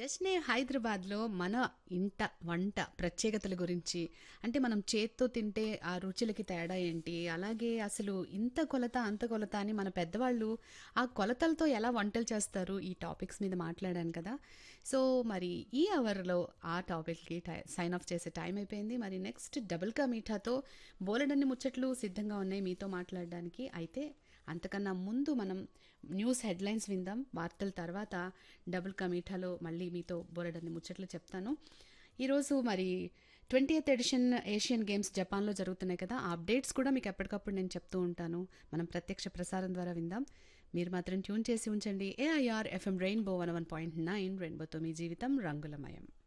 జస్ట్నే హైదరాబాద్లో మన ఇంట వంట ప్రత్యేకతల గురించి అంటే మనం చేత్తో తింటే ఆ రుచులకి తేడా ఏంటి అలాగే అసలు ఇంత కొలత అంత కొలత అని మన పెద్దవాళ్ళు ఆ కొలతలతో ఎలా వంటలు చేస్తారు ఈ టాపిక్స్ మీద మాట్లాడాను కదా సో మరి ఈ అవర్లో ఆ టాపిక్కి సైన్ ఆఫ్ చేసే టైం అయిపోయింది మరి నెక్స్ట్ డబుల్ కా మీఠాతో బోలెడన్ని ముచ్చట్లు సిద్ధంగా ఉన్నాయి మీతో మాట్లాడడానికి అయితే అంతకన్నా ముందు మనం న్యూస్ హెడ్లైన్స్ విందాం వార్తల తర్వాత డబుల్ కా మీఠాలో మళ్ళీ మీతో బోలెడన్ని ముచ్చట్లు చెప్తాను ఈరోజు మరి twenty eighth edition Asian games జపాన్లో జరుగుతున్నాయి కదా ఆ అప్డేట్స్ కూడా మీకు ఎప్పటికప్పుడు నేను చెప్తూ ఉంటాను మనం ప్రత్యక్ష ప్రసారం ద్వారా విందాం మీరు మాత్రం ట్యూన్ చేసి ఉంచండి AIR FM rainbow one one point nine రెయిన్బోతో మీ జీవితం రంగులమయం